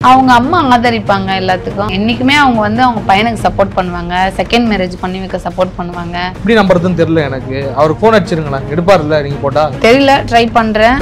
அவங்க அம்மா ஆதரிப்பாங்க எல்லாத்துக்கும் என்னைக்குமே அவங்க வந்து அவங்க பையனுக்கு சப்போர்ட் பண்ணுவாங்க செகண்ட் மேரேஜ் பண்ணி வைக்க சப்போர்ட் பண்ணுவாங்க எப்படி நம்புறதுன்னு தெரியல எனக்கு அவர் ஃபோன் அடிச்சிருங்களேன் எடுப்பார்ல நீங்க போட்டா தெரியல ட்ரை பண்றேன்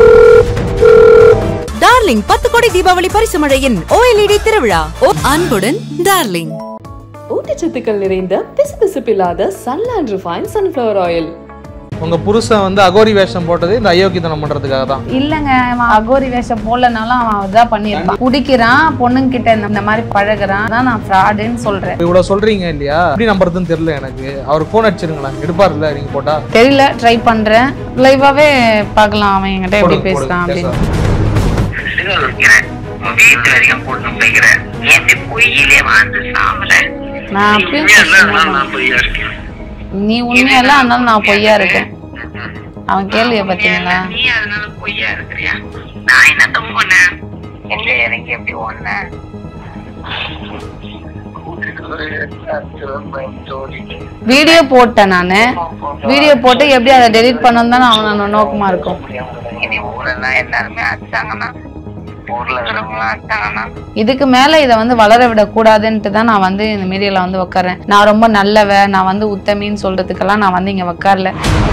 டார்லிங் பத்து கோடி தீபாவளி பரிசு மழையின் ஓஎல்இடி திருவிழா ஓ அன்புடன் டார்லிங் ஊட்டச்சத்துக்கள் நிறைந்த பிசுபிசுப்பில்லாத சன்லேண்ட் ரிஃபைன் சன்ஃப்ளவர் ஆயில் உங்க புருஷன் வந்து அகோரி வேஷம் போட்டது இந்த அயோக்கியத்தனம் பண்றதுக்காக தான் இல்லங்க அவன் அகோரி வேஷம் போடலனாலும் அவன் அதான் பண்ணியிருப்பான் குடிக்கிறான் பொண்ணுங்க கிட்ட இந்த- இந்த மாதிரி பழகுறான் அதான் நான் ஃப்ராடுன்னு சொல்றேன் இவ்வளவு சொல்றீங்க இல்லையா எப்படி நம்புறதுன்னு தெரியல எனக்கு அவர் ஃபோன் அடிச்சிருங்களேன் எடுப்பார்ல நீங்க போட்டா தெரியல ட்ரை பண்றேன் லைவாவே பார்க்கலாம் அவன் என்கிட்ட எப்படி போடுங்க, பேசுறான் போடுங்க, அப்படின்னு சிறுவர் வைக்கிறேன் உன் வீட்டு வரைக்கும் கூட்டு போய்க்கிறேன் ஏன் இப்படி பொய்யிலே வாழ்ந்து சாவல நான் அப்பயும் உண்மையா இருந்தா சொன்னேன். நான் பொய்யா இருக்கேன் நீ உண்மையல்ல அதனால நான் பொய்யா இருக்கேன் அவன் கேள்விய பாத்தீங்களா நீ அதனால பொய்யா இருக்கிறியா நான் என்னத்த போனேன் எங்க இறங்கி எப்படி ஓடினேன் வீடியோ போட்டேன் நானு வீடியோ போட்டு எப்படி அதை டெலீட் பண்ணணும் தானே அவனோட நோக்கமா இருக்கும் இனி ஊரெல்லாம் எல்லாருமே அடிச்சாங்கன்னா ஊர்ல இருக்கிறவங்களாம் அடிச்சாங்கன்னா இதுக்கு மேல இதை வந்து வளர விட கூடாதுன்ட்டு தான் நான் வந்து இந்த மீடியால வந்து உட்காரேன் நான் ரொம்ப நல்லவ நான் வந்து உத்தமின்னு சொல்றதுக்கெல்லாம் நான் வந்து இங்க உட்காரல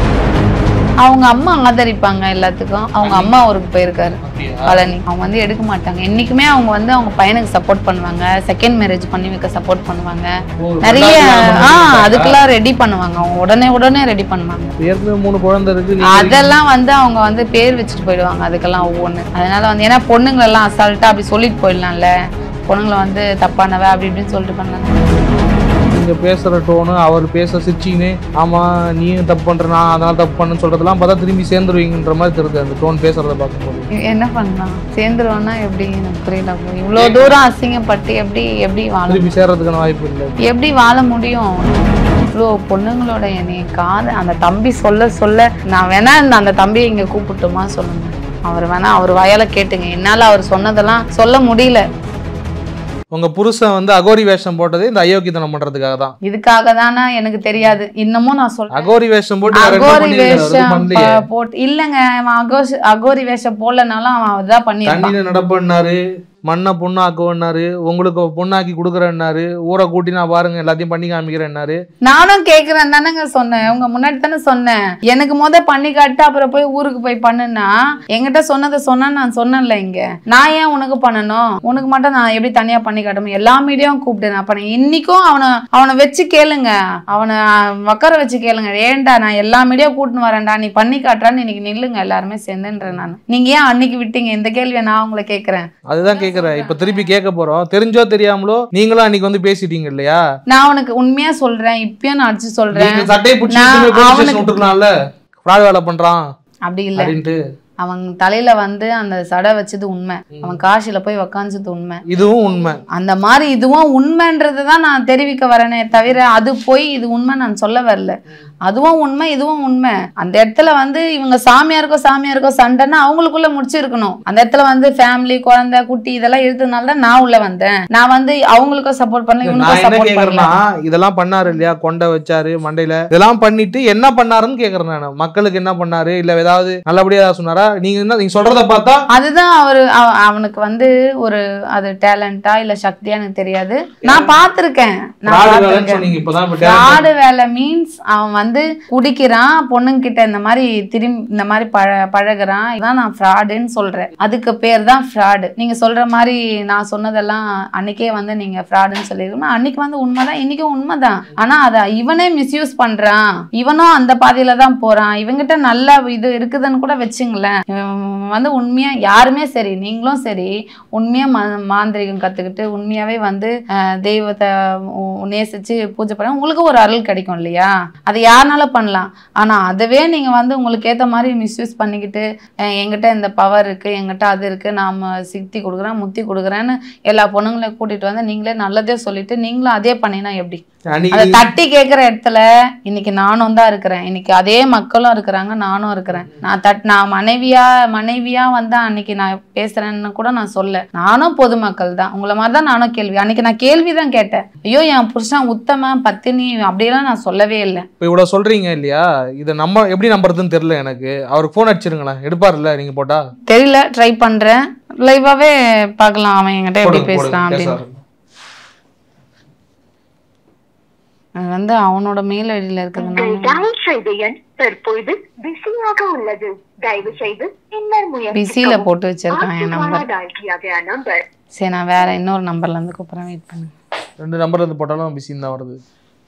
அவங்க அம்மா ஆதரிப்பாங்க எல்லாத்துக்கும் அவங்க அம்மா ஊருக்கு போயிருக்காரு பழனி அவங்க வந்து எடுக்க மாட்டாங்க என்னைக்குமே அவங்க வந்து அவங்க பையனுக்கு சப்போர்ட் பண்ணுவாங்க செகண்ட் மேரேஜ் பண்ணி வைக்க சப்போர்ட் பண்ணுவாங்க நிறைய ஆ அதுக்கெல்லாம் ரெடி பண்ணுவாங்க அவங்க உடனே உடனே ரெடி பண்ணுவாங்க ஏற்கனவே மூணு குழந்தை இருக்கு நீங்க அதெல்லாம் வந்து அவங்க வந்து பேர் வச்சுட்டு போயிடுவாங்க அதுக்கெல்லாம் ஒவ்வொன்று அதனால வந்து ஏன்னா பொண்ணுங்களெல்லாம் அசால்ட்டா அப்படி சொல்லிட்டு போயிடலாம்ல பொண்ணுங்களை வந்து தப்பானவ அப்படி இப்படின்னு சொல்லிட்டு பண்ணாங்க நீங்க பேசுற டோனு அவர் பேச சிரிச்சின்னு ஆமா நீயும் தப்பு பண்ற நான் அதனால தப்பு பண்ணுன்னு சொல்றதெல்லாம் பார்த்தா திரும்பி சேர்ந்துருவீங்கன்ற மாதிரி தெரியுது அந்த டோன் பேசுறத பார்க்கும்போது என்ன பண்ணலாம் சேர்ந்துருவோம்னா எப்படி எனக்கு புரியல அப்போ இவ்வளோ தூரம் அசிங்கப்பட்டு எப்படி எப்படி வாழ திருப்பி சேர்றதுக்கான வாய்ப்பு இல்லை எப்படி வாழ முடியும் இவ்வளோ பொண்ணுங்களோட என்னை காது அந்த தம்பி சொல்ல சொல்ல நான் வேணா இந்த அந்த தம்பியை இங்க கூப்பிட்டுமா சொல்லுங்க அவர் வேணா அவர் வாயால கேட்டுங்க என்னால அவர் சொன்னதெல்லாம் சொல்ல முடியல உங்க புருஷன் வந்து அகோரி வேஷம் போட்டது இந்த அயோக்கியத்தனம் பண்றதுக்காக தான் இதுக்காக தானே எனக்கு தெரியாது இன்னமும் நான் சொல்றேன் அகோரி வேஷம் போட்டு வேற என்ன அகோரி பண்ணிருக்காரு? அது வேஷம் பண்ணலையே. ப- போட்டு இல்லங்க அவன் அகோஷ் அகோரி வேஷம் போடலனாலும் அவன் அதான் பண்ணிருப்பான் தண்ணியில நடப்பண்ணாரு மண்ணை பொண்ணாக்குவன்னாரு உங்களுக்கு பொண்ணாக்கி கொடுக்குறேன்னாரு ஊரை கூட்டி நான் பாருங்க எல்லாத்தையும் பண்ணி காமிக்கிறேன்னாரு நானும் கேக்குறேன் தானேங்க சொன்னேன் உங்க முன்னாடி தானே சொன்னேன் எனக்கு முத பண்ணி காட்டு அப்புறம் போய் ஊருக்கு போய் பண்ணுனா என்கிட்ட சொன்னதை சொன்னா நான் சொன்னேன்ல இங்க நான் ஏன் உனக்கு பண்ணணும் உனக்கு மட்டும் நான் எப்படி தனியா பண்ணி காட்டணும் எல்லா மீடியாவும் கூப்பிட்டேன் அப்ப நான் இன்னைக்கும் அவனை அவனை வச்சு கேளுங்க அவனை உட்கார வச்சு கேளுங்க ஏன்டா நான் எல்லா மீடியா கூட்டின்னு வரேன்டா நீ பண்ணி காட்டுறான்னு இன்னைக்கு நில்லுங்க எல்லாருமே சேர்ந்துன்றேன் நான் நீங்க ஏன் அன்னைக்கு விட்டீங்க இந்த கேள்வியை நான் உங்களை கேக்குறேன் அதுதான் கேக்குறேன் இப்ப திருப்பி கேட்க போறோம் தெரிஞ்சோ தெரியாமலோ நீங்களும் அன்னைக்கு வந்து பேசிட்டீங்க இல்லையா நான் உனக்கு உண்மையா சொல்றேன் இப்பயும் நான் அடிச்சு சொல்றேன் நீங்க சட்டையை பிடிச்சி நான் போலீஸ் அவனுக்கு- ஸ்டேஷன் விட்டுருக்கலாம்ல ஃப்ராட் வேலை பண்றான் அப்படி இல்ல அப்படின்ட்டு அவன் தலையில வந்து அந்த சடை வச்சது உண்மை அவன் காசில போய் உக்காஞ்சது உண்மை இதுவும் உண்மை அந்த மாதிரி இதுவும் உண்மைன்றது தான் நான் தெரிவிக்க வரேனே தவிர அது போய் இது உண்மை நான் சொல்ல வரல அதுவும் உண்மை இதுவும் உண்மை அந்த இடத்துல வந்து இவங்க சாமியாருக்கோ சாமியாருக்கோ சண்டைன்னா அவங்களுக்குள்ள முடிச்சிருக்கணும் அந்த இடத்துல வந்து ஃபேமிலி குழந்தை குட்டி இதெல்லாம் எழுதுனால தான் நான் உள்ள வந்தேன் நான் வந்து அவங்களுக்கும் சப்போர்ட் பண்ணல நான் இவனுக்கும் என்ன சப்போர்ட் கேக்குறேன்னா பண்ணல இதெல்லாம் பண்ணாரு இல்லையா கொண்டை வச்சாரு மண்டையில இதெல்லாம் பண்ணிட்டு என்ன பண்ணாருன்னு கேக்குறேன் நான் மக்களுக்கு என்ன பண்ணாரு இல்ல ஏதாவது நல்லபடியா ஏதாவது சொன்னாரா நீங்க என்ன நீங்க சொல்றத பார்த்தா அதுதான் அவரு அவ- அவனுக்கு வந்து ஒரு அது டேலண்டா இல்ல சக்தியா எனக்கு தெரியாது நான் பார்த்திருக்கேன் நான் fraud வேலைன்னு பார்த்திருக்கேன் சொன்னீங்க இப்பதான் இப்ப talent ஃப்ராடு வேலை மீன்ஸ் அவன் வந்து குடிக்கிறான் பொண்ணுங்க கிட்ட இந்த மாதிரி திரும்பி இந்த மாதிரி பழ பழகுறான் இதான் நான் ஃப்ராடுன்னு சொல்றேன் அதுக்கு பேர் தான் ஃப்ராடு நீங்க சொல்ற மாதிரி நான் சொன்னதெல்லாம் அன்னைக்கே வந்து நீங்க ஃப்ராடுன்னு சொல்லிருக்கணும் அன்னைக்கு வந்து உண்மைதான் இன்னைக்கும் உண்மைதான் ஆனா அதை இவனே மிஸ்யூஸ் பண்றான் இவனும் அந்த பாதையில தான் போறான் இவங்கிட்ட நல்ல இது இருக்குதுன்னு கூட வச்சுங்களேன் இவன் வந்து உண்மையா யாருமே சரி நீங்களும் சரி உண்மையா மா- மாந்திரிகம் கத்துக்கிட்டு உண்மையாவே வந்து அஹ், தெய்வத்தை உ- நேசிச்சு பூஜை பண்ண உங்களுக்கு ஒரு அருள் கிடைக்கும் இல்லையா அது யாருனால பண்ணலாம் ஆனா அதுவே நீங்க வந்து உங்களுக்கு ஏத்த மாதிரி மிஸ்யூஸ் பண்ணிக்கிட்டு அஹ், என்கிட்ட இந்த பவர் இருக்கு என்கிட்ட அது இருக்கு நாம சித்தி கொடுக்குறேன் முத்தி கொடுக்குறேன்னு எல்லா பொண்ணுங்களையும் கூட்டிட்டு வந்து நீங்களே நல்லதே சொல்லிட்டு நீங்களும் அதே பண்ணினா எப்படி அதை அன்னைக்கு தட்டி கேட்குற இடத்துல இன்னைக்கு நானும் தான் இருக்கிறேன் இன்னைக்கு அதே மக்களும் இருக்கிறாங்க நானும் இருக்கிறேன் நான் தட் நான் மனைவியா மனைவியா வந்து அன்னைக்கு நான் பேசுறேன்னு கூட நான் சொல்ல நானும் பொதுமக்கள் தான் உங்களை மாதிரி தான் நானும் கேள்வி அன்னைக்கு நான் கேள்வி தான் கேட்டேன் ஐயோ என் புருஷன் உத்தம பத்தினி அப்படியெல்லாம் நான் சொல்லவே இல்லை இப்போ இவ்வளோ சொல்றீங்க இல்லையா இதை நம்ம எப்படி நம்புறதுன்னு தெரியல எனக்கு அவருக்கு ஃபோன் அடிச்சிருங்களேன் எடுப்பார்ல நீங்க போட்டா தெரியல ட்ரை பண்றேன் லைவாவே பார்க்கலாம் அவன் என்கிட்ட எப்படி போடுங்க, பேசுறான் போடுங்க, அப்படின்னு பேச அது வந்து அவனோட மேல் ஐடியில உங்கள் இருக்குதுன்னா டயல் செய்த எண் தற்பொழுது பிஸியாக உள்ளது தயவு செய்து பின்னர் பிஸியில முயற்சிக்கவும் போட்டு வச்சிருக்கான் என் நம்பர் डायल किया गया नंबर சரி நான் வேற இன்னொரு நம்பர்ல இருந்து கூப்பிடுறேன் வெயிட் பண்ணு ரெண்டு நம்பர் இருந்து போட்டாலும் பிஸின்னு தான் வருது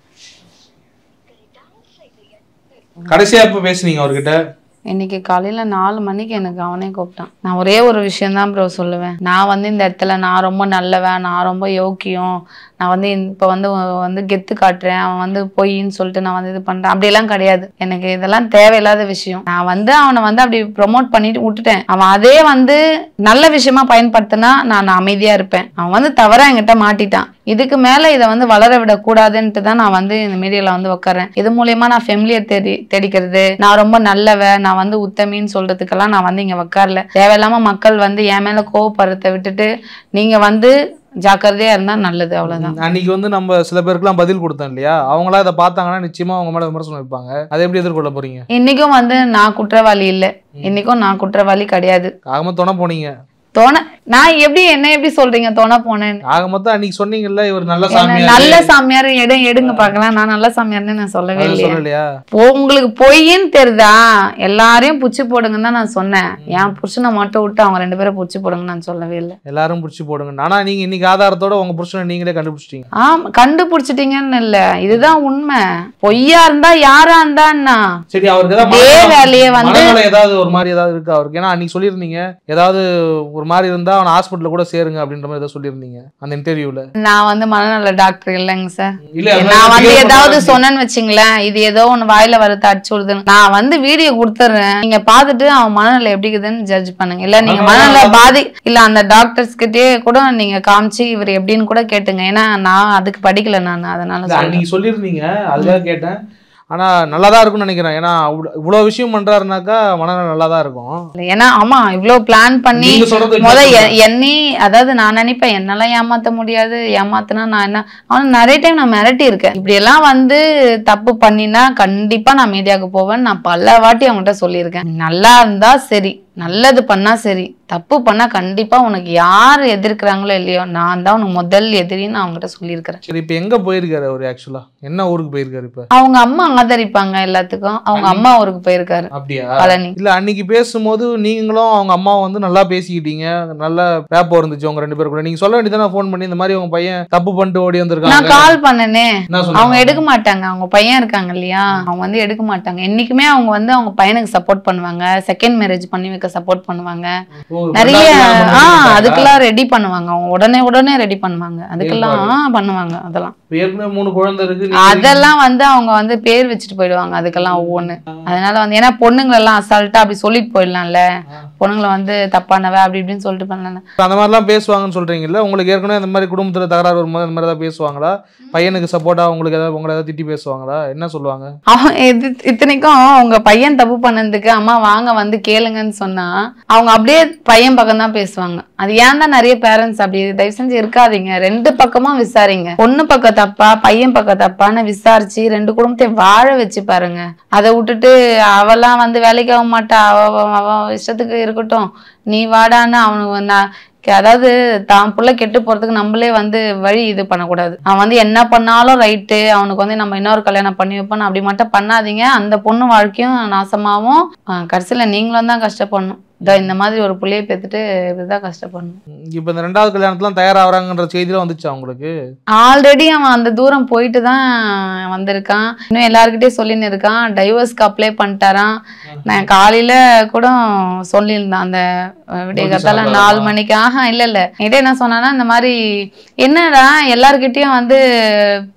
கடைசியா எப்போ பேசுனீங்க அவர்கிட்ட இன்னைக்கு காலையில நாலு மணிக்கு எனக்கு அவனே கூப்பிட்டான் நான் ஒரே ஒரு விஷயம் தான் ப்ரோ சொல்லுவேன் நான் வந்து இந்த இடத்துல நான் ரொம்ப நல்லவன் நான் ரொம்ப யோக்கியம் நான் வந்து இப்போ வந்து வந்து கெத்து காட்டுறேன் அவன் வந்து பொய்ன்னு சொல்லிட்டு நான் வந்து இது பண்றேன் அப்படியெல்லாம் கிடையாது எனக்கு இதெல்லாம் தேவையில்லாத விஷயம் நான் வந்து அவனை வந்து அப்படி ப்ரொமோட் பண்ணிட்டு விட்டுட்டேன் அவன் அதே வந்து நல்ல விஷயமா பயன்படுத்தினா நான் அமைதியா இருப்பேன் அவன் வந்து தவறா என்கிட்ட மாட்டிட்டான் இதுக்கு மேல இதை வந்து வளர விடக்கூடாதுன்ட்டு தான் நான் வந்து இந்த மீடியால வந்து உட்காரேன் இது மூலியமா நான் ஃபெமிலியர் தேடி தேடிக்கிறது நான் ரொம்ப நல்லவ நான் வந்து உத்தமின்னு சொல்றதுக்கெல்லாம் நான் வந்து இங்க உட்காரல தேவையில்லாம மக்கள் வந்து என் மேல கோவப்படுறதை விட்டுட்டு நீங்க வந்து ஜாக்கிரதையா இருந்தா நல்லது அவ்வளவுதான் அன்னைக்கு வந்து நம்ம சில பேருக்குலாம் பதில் கொடுத்தோம் இல்லையா அவங்களா இதை பார்த்தாங்கன்னா நிச்சயமா அவங்க மேல விமர்சனம் வைப்பாங்க அதை எப்படி எதிர்கொள்ள போறீங்க இன்னைக்கும் வந்து நான் குற்றவாளி இல்லை இன்னைக்கும் நான் குற்றவாளி கிடையாது ஆக துணை போனீங்க தோண நான் எப்படி என்ன எப்படி சொல்றீங்க தோண போனேன்னு ஆக மொத்தம் அன்னைக்கு சொன்னீங்கல்ல இவர் நல்ல என்ன சாமியார் நல்ல சாமியார் எடு எடுங்க பார்க்கலாம் நான் நல்ல சாமியார்னு நான் சொல்லவே அதை இல்லையே சொல்லலையா போ உங்களுக்கு பொய்ன்னு தெரியுதா எல்லாரையும் புடிச்சு போடுங்கன்னு தான் நான் சொன்னேன் என் புருஷனை மட்டும் விட்டு அவங்க ரெண்டு பேரும் புடிச்சு போடுங்கன்னு நான் சொல்லவே இல்லை எல்லாரும் பிடிச்சி போடுங்க ஆனா நீங்க இன்னைக்கு ஆதாரத்தோட உங்க புருஷனை நீங்களே கண்டுபிடிச்சிட்டீங்க ஆமா கண்டுபிடிச்சிட்டீங்கன்னு இல்ல இதுதான் உண்மை பொய்யா இருந்தா யாரா இருந்தான்னா சரி அவருக்கு ஏதாவது இதே மனநலம் வேலையை வந்து மனநலம் ஏதாவது ஒரு மாதிரி ஏதாவது இருக்கா அவருக்கு ஏன்னா அன்னைக்கு சொல்லியிருந்தீங்க ஏதாவது ஒரு மாதிரி இருந்தா அவனை ஹாஸ்பிட்டல்ல கூட சேருங்க அப்படின்ற மாதிரி ஏதாவது சொல்லியிருந்தீங்க அந்த இன்டர்வியூல நான் வந்து மனநல டாக்டர் இல்லைங்க சார் இல்ல அது நான் வந்து clear ஏதாவது பண்ணாலும் சொன்னேன்னு வச்சுங்களேன் இது ஏதோ ஒண்ணு வாயில வரது அடிச்சு விடுதுன்னு நான் வந்து வீடியோ கொடுத்துட்றேன் நீங்க பார்த்துட்டு அவன் மனநிலை எப்படி இருக்குதுன்னு ஜட்ஜ் பண்ணுங்க இல்ல நீங்க மனநிலை பாதி இல்ல அந்த டாக்டர்ஸ் கிட்டயே கூட நீங்க காமிச்சு இவர் எப்படின்னு கூட கேட்டுங்க ஏன்னா நான் அதுக்கு படிக்கல நான் அதனால இல்ல, சொல்றேன். அன்னைக்கு சொல்லியிருந்தீங்க அதுக்காக கேட்டேன் ஆனா நல்லா தான் இருக்கும்னு நினைக்கிறேன் ஏன்னா அவ்வளவு- இவ்வளவு விஷயம் பண்றாருனாக்கா மனநலம் நல்லா தான் இருக்கும் ஏன்னா ஆமா இவ்ளோ பிளான் பண்ணி நீங்க சொல்றது முத exact எ- என்னை அதாவது நான் நினைப்பேன் என்னெல்லாம் ஏமாத்த முடியாது ஏமாத்தினா நான் என்ன அவன் நிறைய டைம் நான் மிரட்டி இருக்கேன் இப்படி எல்லாம் வந்து தப்பு பண்ணினா கண்டிப்பா நான் மீடியாவுக்கு போவேன் நான் பல வாட்டி அவங்ககிட்ட சொல்லியிருக்கேன் நல்லா இருந்தா சரி நல்லது பண்ணா சரி தப்பு பண்ணா கண்டிப்பா உனக்கு யார் எதிர்க்கிறாங்களோ இல்லையோ நான் தான் உனக்கு முதல் எதிரின்னு அவங்ககிட்ட சொல்லியிருக்கிறேன் சரி இப்ப எங்க போயிருக்காரு அவர் ஆக்சுவலா என்ன ஊருக்கு போயிருக்காரு இப்ப அவங்க அம்மா ஆதரிப்பாங்க எல்லாத்துக்கும் அவங்க அம்மா ஊருக்கு போயிருக்காரு அப்படியா பழனி இல்ல அன்னைக்கு பேசும்போது நீங்களும் அவங்க அம்மாவும் வந்து நல்லா பேசிக்கிட்டீங்க நல்ல பேப்பர் இருந்துச்சு உங்க ரெண்டு பேரும் கூட நீங்க சொல்ல வேண்டியதானே ஃபோன் பண்ணி இந்த மாதிரி உங்க பையன் தப்பு பண்ணிட்டு ஓடி நான் வந்திருக்காங்க கால் பண்ணனே என்ன அவங்க சொன்னாங்க எடுக்க மாட்டாங்க அவங்க பையன் இருக்காங்க இல்லையா அவங்க வந்து எடுக்க மாட்டாங்க என்னைக்குமே அவங்க வந்து அவங்க பையனுக்கு சப்போர்ட் பண்ணுவாங்க செகண்ட் மேரேஜ் பண்ணி வைக்க சப்போர்ட் பண்ணுவாங்க ஓ, நிறைய ரெண்டாவது கல்யாணம் ஆ பண்ணிருக்காங்க. அதுக்கெல்லாம் ரெடி பண்ணுவாங்க அவங்க உடனே உடனே ரெடி பண்ணுவாங்க அதுக்கெல்லாம் ஆ, பண்ணுவாங்க அதெல்லாம் இப்ப ஏற்கனவே மூணு குழந்தை இருக்கு நீங்க- அதெல்லாம் வந்து அவங்க வந்து பேர் வச்சுட்டு போயிடுவாங்க அதுக்கெல்லாம் ஒவ்வொன்று அதனால வந்து ஏன்னா பொண்ணுங்களெல்லாம் அசால்ட்டா அப்படி சொல்லிட்டு போயிடலாம்ல பொண்ணுங்களை வந்து தப்பானவ அப்படி இப்படின்னு சொல்லிட்டு பண்ணலாம் இப்ப அந்த மாதிரிலாம் பேசுவாங்கன்னு சொல்றீங்கல்ல உங்களுக்கு ஏற்கனவே இந்த மாதிரி குடும்பத்துல தகராறு வரும்போது அந்த மாதிரி ஏதாவது பேசுவாங்களா பையனுக்கு சப்போர்ட்டா உங்களுக்கு ஏதாவது உங்களை ஏதாவது திட்டி பேசுவாங்களா என்ன சொல்லுவாங்க அவன் இது இத்தனைக்கும் அவங்க பையன் தப்பு பண்ணதுக்கு அம்மா வாங்க வந்து கேளுங்கன்னு சொன்னா அவங்க அப்படியே பையன் பக்கம் தான் பேசுவாங்க அது ஏன் தான் நிறைய பேரண்ட்ஸ் அப்படி தயவு செஞ்சு இருக்காதீங்க ரெண்டு பக்கமும் விசாரிங்க பொண்ணு பக்கம் தப்பா பையன் பக்கம் தப்பான்னு விசாரிச்சு ரெண்டு குடும்பத்தையும் வாழ வச்சு பாருங்க அதை விட்டுட்டு அவெல்லாம் வந்து வேலைக்கு ஆக மாட்டா அவ அவ- அவ இஷ்டத்துக்கு இருக்கட்டும் நீ வாடான்னு அவனுக்கு நான் அதாவது தான் புள்ள கெட்டு போறதுக்கு நம்மளே வந்து வழி இது பண்ணக்கூடாது அவன் வந்து என்ன பண்ணாலும் ரைட்டு அவனுக்கு வந்து நம்ம இன்னொரு கல்யாணம் பண்ணி வைப்போம் அப்படி மட்டும் பண்ணாதீங்க அந்த பொண்ணு வாழ்க்கையும் நாசமாவும் ஆஹ் கடைசியில நீங்களும் தான் கஷ்டப்படணும் இதோ இந்த மாதிரி ஒரு புள்ளைய பெத்துட்டு இதுதான் கஷ்டப்படணும் இப்ப இந்த ரெண்டாவது கல்யாணத்துலாம் தயாராகிறாங்கன்ற செய்திலாம் வந்துச்சா உங்களுக்கு ஆல்ரெடி அவன் அந்த தூரம் போயிட்டு தான் வந்திருக்கான் இன்னும் எல்லாருக்கிட்டையும் சொல்லின்னு இருக்கான் டைவர்ஸ்க்கு அப்ளை பண்ணிட்டாரான் நான் காலையில கூட சொல்லியிருந்தேன் அந்த அஹ், விடிய Notice காத்தால அனுப்புறாரா? நாலு மணிக்கு ஆஹா இல்ல இல்ல என்கிட்ட என்ன சொன்னான்னா இந்த மாதிரி என்னடா எல்லார்கிட்டயும் வந்து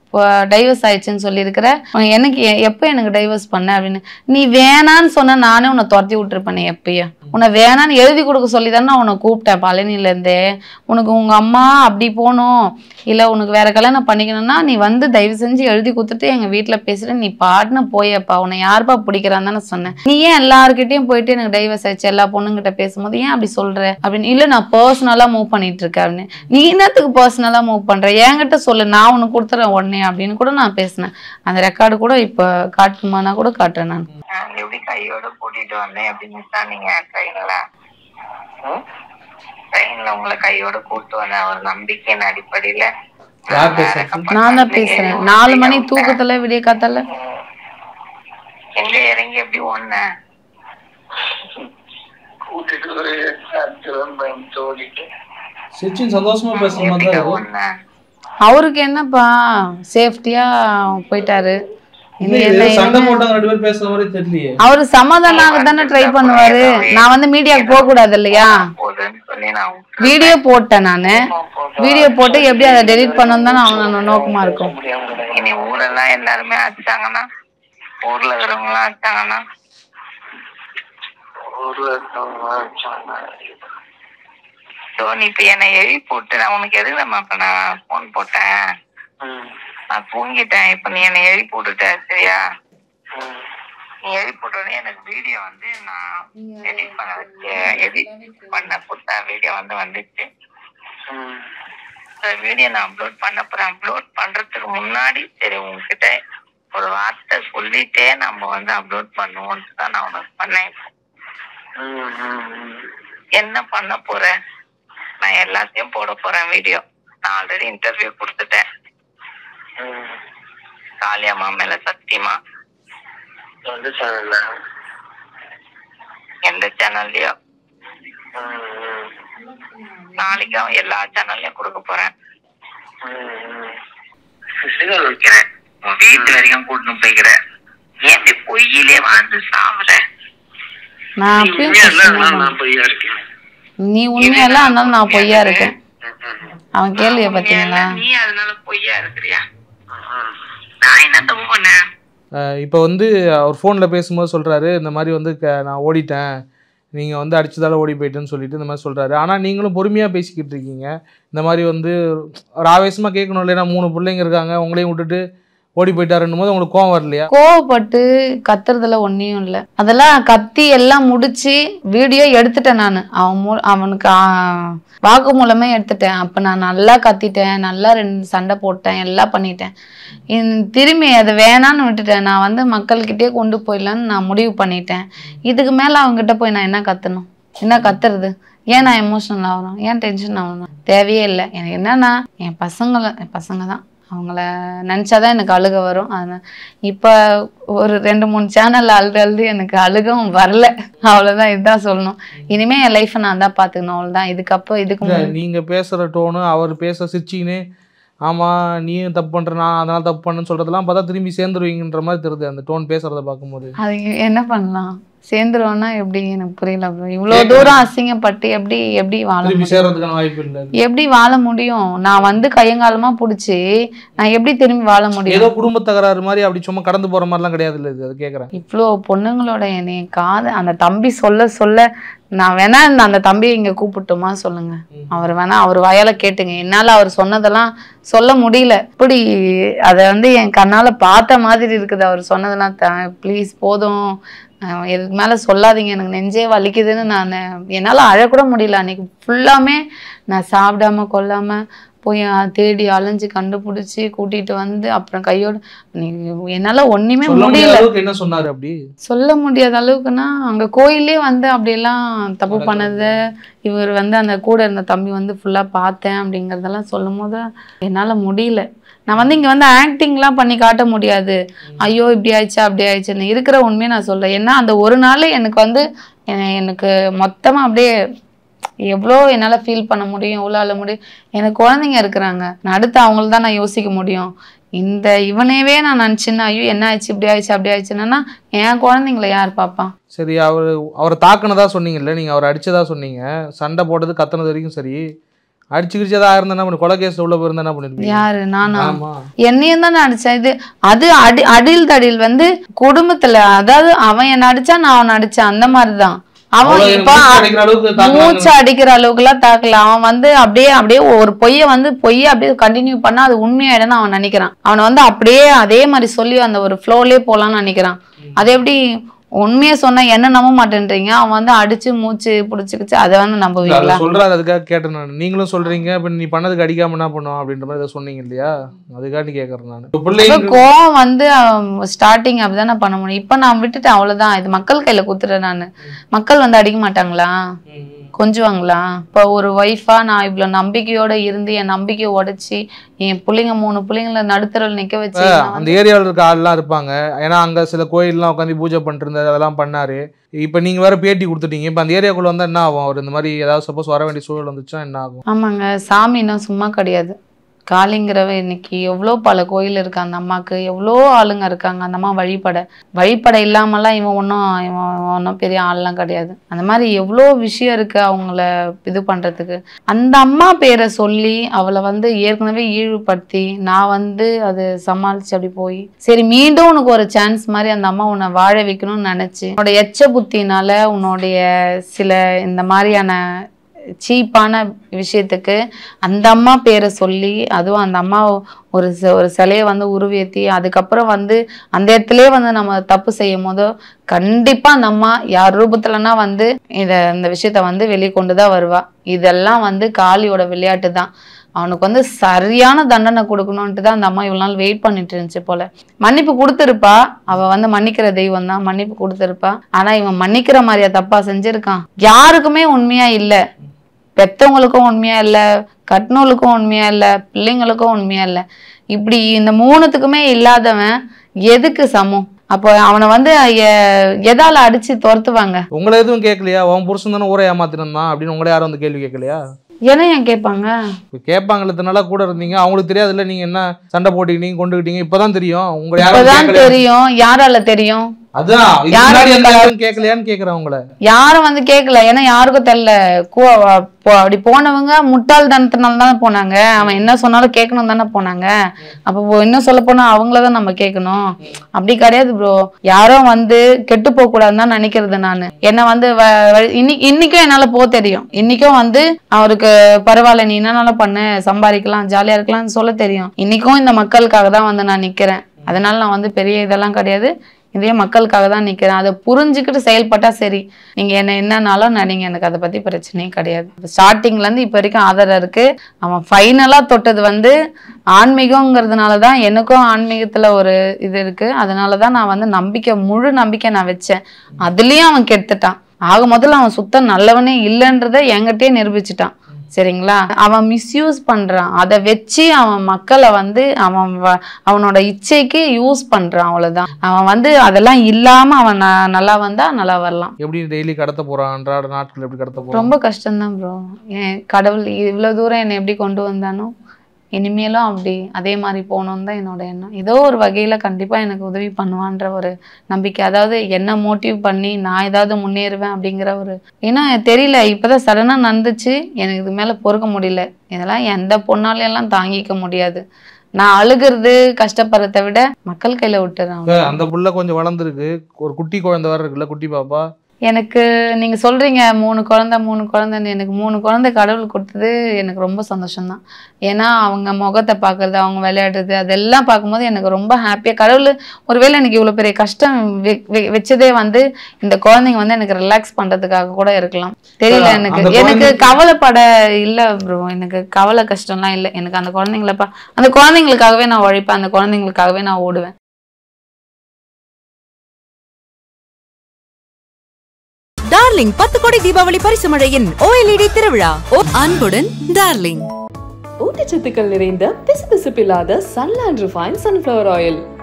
டைவர்ஸ் ஆயிடுச்சுன்னு சொல்லியிருக்கிற உனக்கு எனக்கு எ- எப்போ எனக்கு டைவர்ஸ் பண்ண அப்படின்னு நீ வேணான்னு சொன்னா நானே உன்னை துரத்தி விட்டுருப்பேனே எப்பயும் உன்னை வேணான்னு எழுதி கொடுக்க சொல்லி தானே நான் உன்னை கூப்பிட்டேன் பழனிலேருந்தே உனக்கு உங்க அம்மா அப்படி போகணும் இல்லை உனக்கு வேற கல்யாணம் பண்ணிக்கணும்னா நீ வந்து தயவு செஞ்சு எழுதி கொடுத்துட்டு எங்க வீட்டில் பேசுற நீ பாட்டுன்னு போயப்பா உன்னை யாருப்பா பிடிக்கிறான்னு தானே சொன்னேன் நீ ஏன் எல்லாருக்கிட்டையும் போயிட்டு எனக்கு டைவர்ஸ் ஆயிடுச்சு எல்லா பொண்ணுங்கிட்ட பேசும்போது ஏன் அப்படி சொல்ற அப்படின்னு இல்லை நான் பர்சனலாக மூவ் பண்ணிட்டு இருக்கேன் அப்படின்னு நீ என்னத்துக்கு பர்சனலாக மூவ் பண்ற என்கிட்ட சொல்லு நான் உனக்கு கொடுத்துறேன் உடனே அப்படின்னு கூட நான் பேசினேன் அந்த ரெக்கார்டு கூட இப்போ காட்டுமானா கூட காட்டுறேன் நான் நான் எப்படி கையோட கூட்டிட்டு வந்தேன் அப்படின்னு தான் நீங்க ட்ரெயின்ல ட்ரெயின்ல உங்களை கையோட கூட்டு வந்தேன் ஒரு நம்பிக்கையின் அடிப்படையில யார் பேசுறது நான் தான் பேசுறேன் நாலு மணி தூக்கத்துல விடிய காத்தால எங்க இறங்கி எப்படி ஒண்ணேன் கூட்டிட்டு ஒரு திரும்ப தோடிட்டு சச்சின் சந்தோஷமா பேசுற மாதிரி தான் இருக்கு. ஒண்ணேன் அவருக்கு என்னப்பா சேஃப்டியா போயிட்டாரு இல்ல, இது இது என்ன சண்டை என்ன- போட்டாங்க ரெண்டு பேரும் பேசுற மாதிரி தெரியலையே அவரு சமாதானம் தானே ட்ரை பண்ணுவாரு நான் வந்து மீடியாவுக்கு போக கூடாது இல்லையா போதுன்னு சொல்லி நான் விட்டுட்டேன். வீடியோ போட்டேன் நானு வீடியோ போட்டு எப்படி அதை டெலீட் பண்ணணும் தானே அவங்க நோக்கமா இருக்கும் இனி ஊரெல்லாம் எல்லாருமே அடிச்சாங்கன்னா ஊர்ல இருக்கிறவங்க எல்லாம் அடிச்சாங்கன்னா ஊர்ல இருக்கிறவங்க அடிச்சாங்கன்னா ஸோ நீ இப்ப என்னை எழுதி போட்டு நான் உனக்கு எதுக்கு நம்ம இப்ப நான் போன் போட்டேன் நான் தூங்கிட்டேன் இப்ப நீ என்னை எழுதி போட்டுட்ட சரியா நீ எழுதி போட்டோடனே எனக்கு வீடியோ வந்து நான் எடிட் பண்ண வச்சு எடிட் பண்ண கொடுத்த வீடியோ வந்து வந்துச்சு இந்த வீடியோ நான் அப்லோட் பண்ண போறேன் அப்லோட் பண்றதுக்கு முன்னாடி சரி உங்ககிட்ட ஒரு வார்த்தை சொல்லிட்டே நம்ம வந்து அப்லோட் பண்ணுவோம்னு தான் நான் உனக்கு பண்ணேன் என்ன பண்ண போற நான் எல்லாத்தையும் போட போறேன் வீடியோ நான் ஆல்ரெடி இன்டர்வியூ கொடுத்துட்டேன் காளியம்மா மேல சத்தியமா எந்த சேனல்ல எந்த சேனல்லயோ நாளைக்கு அவன் எல்லா சேனல்லையும் கொடுக்க போறேன் வைக்கிறேன் உன் வீட்டு வரைக்கும் கூட்டிட்டு போய்க்கிறேன் ஏன் இப்படி பொய்யிலே வாழ்ந்து சாவுற நான் அப்பயும் சொன்னேன். பொய்யா இருக்கேன் நீ உண்மையெல்லாம் அதனால நான் பொய்யா இருக்கேன் அவன் கேள்விய பாத்தீங்களா நீ அதனால பொய்யா இருக்கிறியா நான் என்ன தப்பு பண்ணேன் அஹ் இப்போ வந்து அவர் ஃபோனில் பேசும்போது சொல்கிறாரு இந்த மாதிரி வந்து க- நான் ஓடிட்டேன் நீங்கள் வந்து அடிச்சதால ஓடி போயிட்டேன்னு சொல்லிட்டு இந்த மாதிரி சொல்கிறாரு ஆனால் நீங்களும் பொறுமையாக பேசிக்கிட்டு இருக்கீங்க இந்த மாதிரி வந்து ஒரு ஆவேசமாக கேட்கணும் இல்லைன்னா மூணு பிள்ளைங்க இருக்காங்க உங்களையும் விட்டுட்டு ஓடி போயிட்டாருன்னும் போது உங்களுக்கு கோவம் வரலையா கோவப்பட்டு கத்துறதுல ஒன்றையும் இல்லை அதெல்லாம் கத்தி எல்லாம் முடிச்சு வீடியோ எடுத்துட்டேன் நான் அவன் மூ அவனுக்கு ஆ, வாக்குமூலமே எடுத்துட்டேன் அப்போ நான் நல்லா கத்திட்டேன் நல்லா ரெண்டு சண்டை போட்டேன் எல்லாம் பண்ணிட்டேன் இந் திரும்பி அதை வேணான்னு விட்டுட்டேன் நான் வந்து மக்கள்கிட்டயே கொண்டு போயிடலான்னு நான் முடிவு பண்ணிட்டேன் இதுக்கு மேலே அவங்ககிட்ட போய் நான் என்ன கத்தணும் என்ன கத்துறது ஏன் நான் எமோஷனல் ஆகணும் ஏன் டென்ஷன் ஆகணும் தேவையே இல்லை எனக்கு என்னன்னா என் பசங்களை என் பசங்க தான் அவங்கள நினச்சாதான் எனக்கு அழுக வரும் அதனால் இப்போ ஒரு ரெண்டு மூணு சேனல் அழுது அழுது எனக்கு அழுகவும் வரல அவ்வளோதான் இதுதான் சொல்லணும் இனிமேல் என் லைஃப்பை நான் தான் பார்த்துக்கணும் அவ்வளோதான் இதுக்கப்புறம் இதுக்கு இல்லை முன் நீங்கள் பேசுகிற டோனு அவர் பேச சிரிச்சிக்கின்னு ஆமாம் நீயும் தப்பு பண்ணுற நான் அதனால் தப்பு பண்ணுன்னு சொல்கிறதெல்லாம் பார்த்தா திரும்பி சேர்ந்துருவீங்கன்ற மாதிரி தெரியுது அந்த டோன் பேசுகிறத பார்க்கும்போது அது என்ன பண்ணலாம் சேர்ந்துருவோன்னா எப்படி எனக்கு புரியல ப்ரோ இவ்வளோ தூரம் அசிங்கப்பட்டு எப்படி எப்படி வாழ திரும்பி முடியும் சேர்றதுக்கான வாய்ப்பு இல்லை எப்படி வாழ முடியும் நான் வந்து கையங்காலமா புடிச்சு நான் எப்படி திரும்பி வாழ முடியும் ஏதோ குடும்ப தகராறு மாதிரி அப்படி சும்மா கடந்து போகிற மாதிரிலாம் கிடையாது இல்லை இது அது கேட்குறேன் இவ்வளோ பொண்ணுங்களோட என்னைய காது அந்த தம்பி சொல்ல சொல்ல நான் வேணா இந்த அந்த தம்பியை இங்க கூப்பிட்டுமா சொல்லுங்க அவர் வேணா அவர் வாயால கேட்டுங்க என்னால அவர் சொன்னதெல்லாம் சொல்ல முடியல இப்படி அதை வந்து என் கண்ணால பார்த்த மாதிரி இருக்குது அவர் சொன்னதெல்லாம் ப்ளீஸ் போதும் அஹ் இதுக்கு மேல சொல்லாதீங்க எனக்கு நெஞ்சே வலிக்குதுன்னு நான் என்னால அழக்கூட முடியல அன்னைக்கு ஃபுல்லாமே நான் சாப்பிடாம கொல்லாம போய் அஹ் தேடி அலைஞ்சு கண்டுபிடிச்சி கூட்டிட்டு வந்து அப்புறம் கையோட நீ- என்னால ஒண்ணுமே சொல்ல முடியாத முடியல அளவுக்கு என்ன சொன்னாரு அப்படி சொல்ல முடியாத அளவுக்குன்னா அங்க கோயிலே வந்து அப்படியெல்லாம் தப்பு பண்ணது இவர் வந்து அந்த கூட இருந்த தம்பி வந்து ஃபுல்லா பார்த்தேன் அப்படிங்கறதெல்லாம் சொல்லும் போது என்னால முடியல நான் வந்து இங்க வந்து ஆக்டிங்லாம் பண்ணி காட்ட முடியாது ஐயோ இப்படி ஆயிடுச்சா அப்படி ஆயிடுச்சுன்னு இருக்கிற உண்மையை நான் சொல்றேன் ஏன்னா அந்த ஒரு நாள் எனக்கு வந்து எ- எனக்கு மொத்தமா அப்படியே எவ்வளோ என்னால் ஃபீல் பண்ண முடியும் எவ்வளோ அழ முடியும் எனக்கு குழந்தைங்க இருக்கிறாங்க நான் அடுத்து அவங்கள தான் நான் யோசிக்க முடியும் இந்த இவனேவே நான் நினச்சின்னா ஐயோ என்ன ஆயிடுச்சு இப்படி ஆயிடுச்சு அப்படி ஆயிடுச்சுன்னா என் குழந்தைங்கள யார் பாப்பா சரி அவர் அவரை தாக்குனதா சொன்னீங்கல்ல நீங்கள் அவரை அடிச்சதா சொன்னீங்க சண்டை போட்டது கத்துனது வரைக்கும் சரி அடிச்சு கிடிச்சு ஏதாவது ஆயிருந்தா என்ன பண்ணி கொலை கேஸ் உள்ள போயிருந்தா என்ன பண்ணிருப்பீங்க யாரு நானா ஆமா என்னையும் தான் அடிச்சேன் இது அது அடி அடில் தடில் வந்து குடும்பத்துல அதாவது அவன் என்ன அடிச்சா நான் அவன் அடிச்சேன் அந்த மாதிரிதான் அவன் அவ்வளவு இப்ப மூச்சு அடைக்கிற அளவுக்கு தாக்குனாங்க. மூச்சு அடிக்கிற அளவுக்கு எல்லாம் தாக்கல அவன் வந்து அப்படியே அப்படியே ஒரு பொய்ய வந்து பொய்ய அப்படியே கண்டினியூ பண்ணா அது உண்மையாயிடும்னு அவன் நினைக்கிறான் அவன் வந்து அப்படியே அதே மாதிரி சொல்லி அந்த ஒரு ஃப்ளோலயே போலாம்னு நினைக்கிறான் அது எப்படி உண்மையை சொன்னா என்ன நம்ப மாட்டேன்றீங்க அவன் வந்து அடிச்சு மூச்சு புடிச்சுக்கிச்சு அதை வந்து அதை நம்புவீங்களா சொல்றாரு அதுக்காக கேட்டேன் நான் நீங்களும் சொல்றீங்க இப்ப நீ பண்ணதுக்கு அடிக்காம என்ன பண்ணுவோம் அப்படின்ற மாதிரி ஏதோ சொன்னீங்க இல்லையா அதுக்காண்டி கேக்குறேன் நான் இப்ப இப்ப பிள்ளைங்க கோவம் வந்து ஸ்டார்டிங் அப்படிதான் நான் பண்ண முடியும் இப்ப நான் விட்டுட்டேன் அவ்வளவுதான் இது மக்கள் கையில குத்துறேன் நானு மக்கள் வந்து அடிக்க மாட்டாங்களா கொஞ்சுவாங்களா இப்ப ஒரு ஒய்ஃபா நான் இவ்வளவு நம்பிக்கையோட இருந்து என் நம்பிக்கையை உடைச்சி என் பிள்ளைங்க மூணு பிள்ளைங்கள நடுத்தரவில் நிக்க வச்சு நான் அந்த வந்து- ஏரியாவில் இருக்க ஆள்லாம் இருப்பாங்க ஏன்னா அங்க சில கோயில்லாம் உட்காந்து பூஜை பண்ணிட்டு இருந்தாரு அதெல்லாம் பண்ணாரு இப்ப நீங்க வேற பேட்டி கொடுத்துட்டீங்க இப்ப அந்த ஏரியாக்குள்ள வந்தா என்ன ஆகும் அவர் இந்த மாதிரி ஏதாவது சப்போஸ் வர வேண்டிய சூழல் வந்துச்சுன்னா என்ன ஆகும் ஆமாங்க சாமின்னா சும்மா கிடையாது காளிங்கிறவ இன்னைக்கு எவ்வளோ பல கோயில் இருக்கு அந்த அம்மாக்கு எவ்வளோ ஆளுங்க இருக்காங்க அந்த அம்மா வழிபட வழிபட இல்லாமலாம் இவன் ஒன்றும் இவன் ஒன்றும் பெரிய ஆள்லாம் கிடையாது அந்த மாதிரி எவ்வளோ விஷயம் இருக்கு அவங்கள இது பண்றதுக்கு அந்த அம்மா பேரை சொல்லி அவளை வந்து ஏற்கனவே ஈழ்வுபடுத்தி நான் வந்து அது சமாளிச்சு அப்படி போய் சரி மீண்டும் உனக்கு ஒரு சான்ஸ் மாதிரி அந்த அம்மா உன்னை வாழ வைக்கணும்னு நினைச்சு உன்னோட எச்ச புத்தினால உன்னுடைய சில இந்த மாதிரியான சீப்பான விஷயத்துக்கு அந்த அம்மா பேரை சொல்லி அதுவும் அந்த அம்மா ஒரு ச- ஒரு சிலையை வந்து உருவேத்தி அதுக்கப்புறம் வந்து அந்த இடத்துலயே வந்து நம்ம தப்பு செய்யும் போதோ கண்டிப்பா அந்த அம்மா யார் ரூபத்துலனா வந்து இத இந்த விஷயத்த வந்து வெளியே கொண்டு தான் வருவா இதெல்லாம் வந்து காளியோட விளையாட்டு தான் அவனுக்கு வந்து சரியான தண்டனை கொடுக்கணும்ட்டு தான் அந்த அம்மா இவ்வளவு நாள் வெயிட் பண்ணிட்டு இருந்துச்சு போல மன்னிப்பு கொடுத்துருப்பா அவ வந்து மன்னிக்கிற தெய்வம் தான் மன்னிப்பு கொடுத்துருப்பா ஆனா இவன் மன்னிக்கிற மாதிரியா தப்பா செஞ்சிருக்கான் யாருக்குமே உண்மையா இல்ல பெத்தவங்களுக்கும் உண்மையா இல்ல கட்டினவளுக்கும் உண்மையா இல்ல பிள்ளைங்களுக்கும் உண்மையா இல்ல இப்படி இந்த மூணுத்துக்குமே இல்லாதவன் எதுக்கு சமம் அப்போ அவனை வந்து எ- எதால அடிச்சு துரத்துவாங்க உங்களை எதுவும் கேட்கலையா உன் புருஷன் தானே ஊரை ஏமாத்திருந்தான் அப்படின்னு உங்களை யாரும் வந்து கேள்வி கேட்கலையா ஏன்னா ஏன் கேட்பாங்க இப்போ கேட்பாங்களே இத்தனை நாளா கூட இருந்தீங்க அவங்களுக்கு தெரியாதுல்ல நீங்க என்ன சண்டை போட்டுக்கிட்டீங்க கொண்டுக்கிட்டீங்க இப்பதான் தெரியும் உங்களை யாரும் இப்பதான் கேட்கலையா? தெரியும் யாரால தெரியும் அதான் இதுக்கு யாரும் முன்னாடி எந்த யாரும் கேட்கலையான்னு கேக்குறேன் உங்களை யாரும் வந்து கேட்கல ஏன்னா யாருக்கும் தெரியல கு- போ- அப்படி போனவங்க முட்டாள் தனத்தினால தானே போனாங்க அவன் என்ன சொன்னாலும் கேட்கணும் தானே போனாங்க அப்போ இன்னும் சொல்ல போனா அவங்கள தான் நம்ம கேட்கணும் அப்படி கிடையாது ப்ரோ யாரும் வந்து கெட்டு போக கூடாதுன்னு தான் நினைக்கிறது நான் என்ன வந்து வ- வ- இன்னைக்கு இன்னைக்கும் என்னால போக தெரியும் இன்னைக்கும் வந்து அவருக்கு பரவாயில்ல நீ என்னனாலும் பண்ணு சம்பாதிக்கலாம் ஜாலியா இருக்கலாம்னு சொல்ல தெரியும் இன்னைக்கும் இந்த மக்களுக்காக தான் வந்து நான் நிக்கிறேன் அதனால நான் வந்து பெரிய இதெல்லாம் கிடையாது இதே மக்களுக்காக தான் நிக்கிறேன் அதை புரிஞ்சுக்கிட்டு செயல்பட்டா சரி நீங்க என்ன என்னன்னாலும் நினைங்க எனக்கு அதை பத்தி பிரச்சனையே கிடையாது ஸ்டார்டிங்ல இருந்து இப்ப வரைக்கும் ஆதரவு இருக்கு அவன் ஃபைனலா தொட்டது வந்து ஆன்மீகங்கிறதுனால தான் எனக்கும் ஆன்மீகத்துல ஒரு இது இருக்கு அதனால தான் நான் வந்து நம்பிக்கை முழு நம்பிக்கை நான் வச்சேன் அதுலயும் அவன் கெடுத்துட்டான் ஆக முதல்ல அவன் சுத்தம் நல்லவனே இல்லைன்றத என்கிட்டயே நிரூபிச்சிட்டான் சரிங்களா அவன் மிஸ்யூஸ் பண்றான் அதை வச்சு அவன் மக்களை வந்து அவன் வ- அவனோட இச்சைக்கு யூஸ் பண்றான் அவ்வளவுதான் அவன் வந்து அதெல்லாம் இல்லாம அவன் ந- நல்லா வந்தா நல்லா வரலாம் எப்படி டெய்லி கடத்த போறான் அன்றாட நாட்கள் எப்படி கடத்த போறான் ரொம்ப கஷ்டம்தான் ப்ரோ ஏன் கடவுள் இவ்வளவு தூரம் என்னை எப்படி கொண்டு வந்தானோ இனிமேலும் அப்படி அதே மாதிரி போகணும்னு தான் என்னோட எண்ணம் ஏதோ ஒரு வகையில கண்டிப்பா எனக்கு உதவி பண்ணுவான்ற ஒரு நம்பிக்கை அதாவது என்ன மோட்டிவ் பண்ணி நான் ஏதாவது முன்னேறுவேன் அப்படிங்கிற ஒரு ஏன்னா தெரியல இப்பதான் சடனா நடந்துச்சு எனக்கு இது மேல பொறுக்க முடியல இதெல்லாம் எந்த பொண்ணாலையும் எல்லாம் தாங்கிக்க முடியாது நான் அழுகிறது கஷ்டப்படுறதை விட மக்கள் கையில விட்டுறேன் இப்ப அந்த புள்ள கொஞ்சம் வளர்ந்துருக்கு ஒரு குட்டி குழந்தை வேற இருக்குல்ல குட்டி பாப்பா எனக்கு நீங்க சொல்றீங்க மூணு குழந்தை மூணு குழந்தைன்னு எனக்கு மூணு குழந்தை கடவுள் கொடுத்தது எனக்கு ரொம்ப சந்தோஷம்தான் ஏன்னா அவங்க முகத்தை பார்க்கறது அவங்க விளையாடுறது அதெல்லாம் பார்க்கும்போது எனக்கு ரொம்ப ஹாப்பியா கடவுள் ஒருவேளை எனக்கு இவ்வளவு பெரிய கஷ்டம் வெ- வெ- வச்சதே வந்து இந்த குழந்தைங்க வந்து எனக்கு ரிலாக்ஸ் பண்றதுக்காக கூட இருக்கலாம் தெரியல அந்த எனக்கு குழந்தை- எனக்கு கவலைப்பட இல்ல ப்ரோ எனக்கு கவலை கஷ்டம்லாம் இல்லை எனக்கு அந்த குழந்தைங்கள பா அந்த குழந்தைங்களுக்காகவே நான் உழைப்பேன் அந்த குழந்தைங்களுக்காகவே நான் ஓடுவேன் டார்லிங் பத்து கோடி தீபாவளி பரிசு மழையின் ஓஎல்இடி திருவிழா ஓ- அன்புடன் டார்லிங் ஊட்டச்சத்துக்கள் நிறைந்த பிசுபிசுப்பில்லாத சன்லாண்ட் ரிஃபைன் சன்ஃப்ளவர் ஆயில்